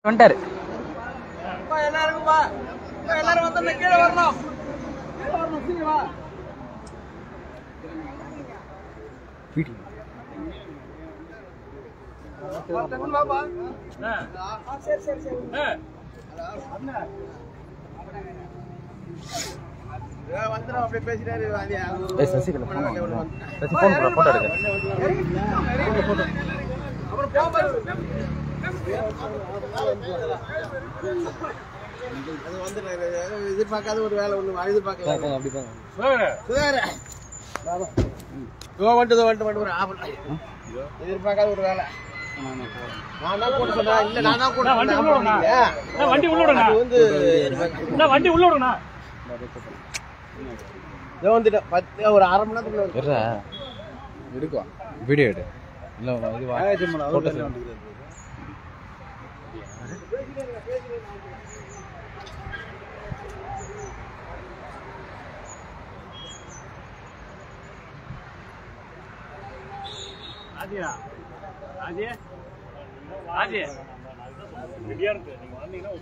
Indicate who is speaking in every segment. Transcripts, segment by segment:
Speaker 1: வந்துட்டாரு
Speaker 2: எல்லாருக்கும்பா எல்லாரும் வந்து கீழே வரணும் கீழே வரணும் சீக்கிரம் வா ஒருத்தங்க வாப்பா. ஆ, சரி சரி சரி வந்துடும் அப்படியே பேசிட்டாரு
Speaker 1: ஏய், சசிகலா phone வாங்குங்க. சசி phone கொடு, photo எடுக்க.
Speaker 2: அப்புறம் போகும்போது அது வந்து எதிர்பார்க்காத ஒரு வேலை ஒண்ணு எதிர்பார்க்கல
Speaker 1: அப்படி பாருங்க.
Speaker 2: சுதாகர இதோ வந்துட்டு இதோ வந்துட்டு வந்துட்டு ஒரு ஆபத்து எதிர்பார்க்காத ஒரு வேலை நான் தான் கூட சொன்னேன் இல்ல நான் தான் கூட சொன்னேன் ஆமா, நீங்க.
Speaker 3: வண்டி உள்ள விடுங்க
Speaker 2: அது வந்து
Speaker 3: வண்டி உள்ள விடுங்கண்ணா
Speaker 2: இதோ வந்துட்டேன் பத்து ஒரு அரை மணி நேரத்துக்குள்ள வந்து-
Speaker 1: இருடா. எடுக்குவா வீடியோ எடு இல்ல இது வா photos எடு.
Speaker 3: ஆதியா ஆதி ஆதி ரெடியா இருக்கு நீங்க வந்தீங்கன்னா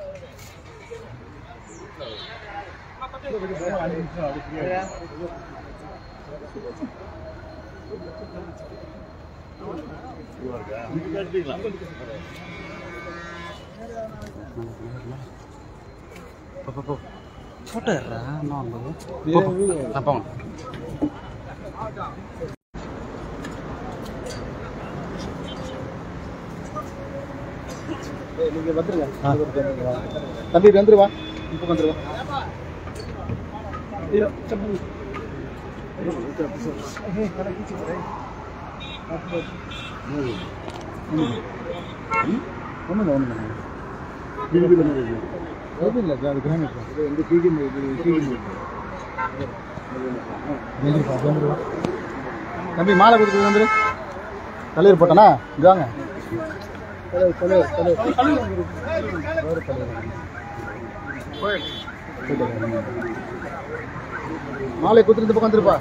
Speaker 1: போ, போ, போ. photo எடுடா, என்ன வந்தது? போ, போ. ஆ, போங்க.
Speaker 2: நீங்க வந்துருங்க தம்பி வந்துருவா இப்போ வந்துருவா ஒண்ணுங்க ஒண்ணுங்க இல்லை சார் அது கிராமம் இது வந்து கீழே கீழே தம்பி மாலை கொடுத்து வந்துரு தலைவர் போட்டனா இங்க வாங்க தலைவர் தலைவர் தலைவர் தலைவர் மாலை குத்துட்டு இந்த பக்கம் வந்துருப்பா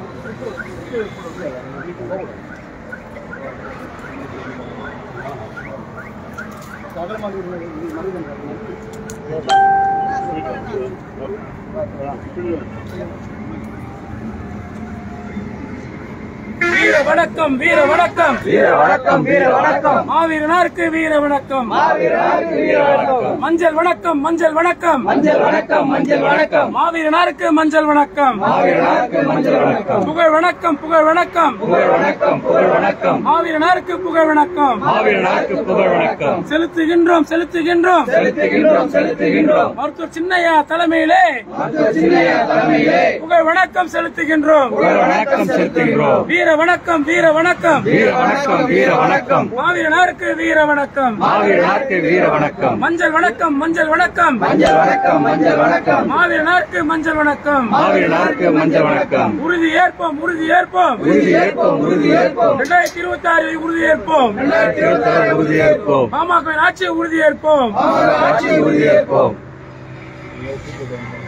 Speaker 3: வீர வணக்கம் வீர வணக்கம் வீர வணக்கம் வீர வணக்கம் மாவீரனாருக்கு வீர வணக்கம் மாவீரனாருக்கு வீர வணக்கம் மஞ்சள் வணக்கம் மஞ்சள் வணக்கம் மஞ்சள் வணக்கம் மஞ்சள் வணக்கம் மாவீரனாருக்கு மஞ்சள் வணக்கம் மாவீரனாருக்கு மஞ்சள் வணக்கம் புகழ் வணக்கம் புகழ் வணக்கம் புகழ் வணக்கம் புகழ் வணக்கம் மாவீரனாருக்கு புகழ் வணக்கம்
Speaker 4: மாவீரனாருக்கு புகழ் வணக்கம்
Speaker 3: செலுத்துகின்றோம் செலுத்துகின்றோம்
Speaker 4: செலுத்துகின்றோம் செலுத்துகின்றோம்
Speaker 3: மருத்துவர் சின்னையா தலைமையிலே புகழ் வணக்கம் செலுத்துகின்றோம்
Speaker 4: புகழ் வணக்கம் செலுத்துகின்றோம்
Speaker 3: வீர வணக்கம் வீர வணக்கம்
Speaker 4: வீர வணக்கம் வீர வணக்கம்
Speaker 3: மாவீரனாருக்கு வீர வணக்கம்
Speaker 4: மாவீரனாருக்கு வீர வணக்கம்
Speaker 3: மஞ்சள் வணக்கம் மஞ்சள் வணக்கம்
Speaker 4: மஞ்சள் வணக்கம் மஞ்சள் வணக்கம்
Speaker 3: மாவீரனாருக்கு மஞ்சள் வணக்கம்
Speaker 4: மாவீரனாருக்கு மஞ்சள் வணக்கம்
Speaker 3: உறுதி ஏற்போம் உறுதி ஏற்போம்
Speaker 4: உறுதி ஏற்போம் உறுதி ஏற்போம்
Speaker 3: இரண்டாயிரத்தி இருபத்தி ஆறு உறுதி ஏற்போம்
Speaker 4: இரண்டாயிரத்தி இருபத்தி ஆறு உறுதி ஏற்போம்
Speaker 3: பாமக ஆட்சி உறுதி ஏற்போம்
Speaker 4: ஆட்சி உறுதி ஏற்போம்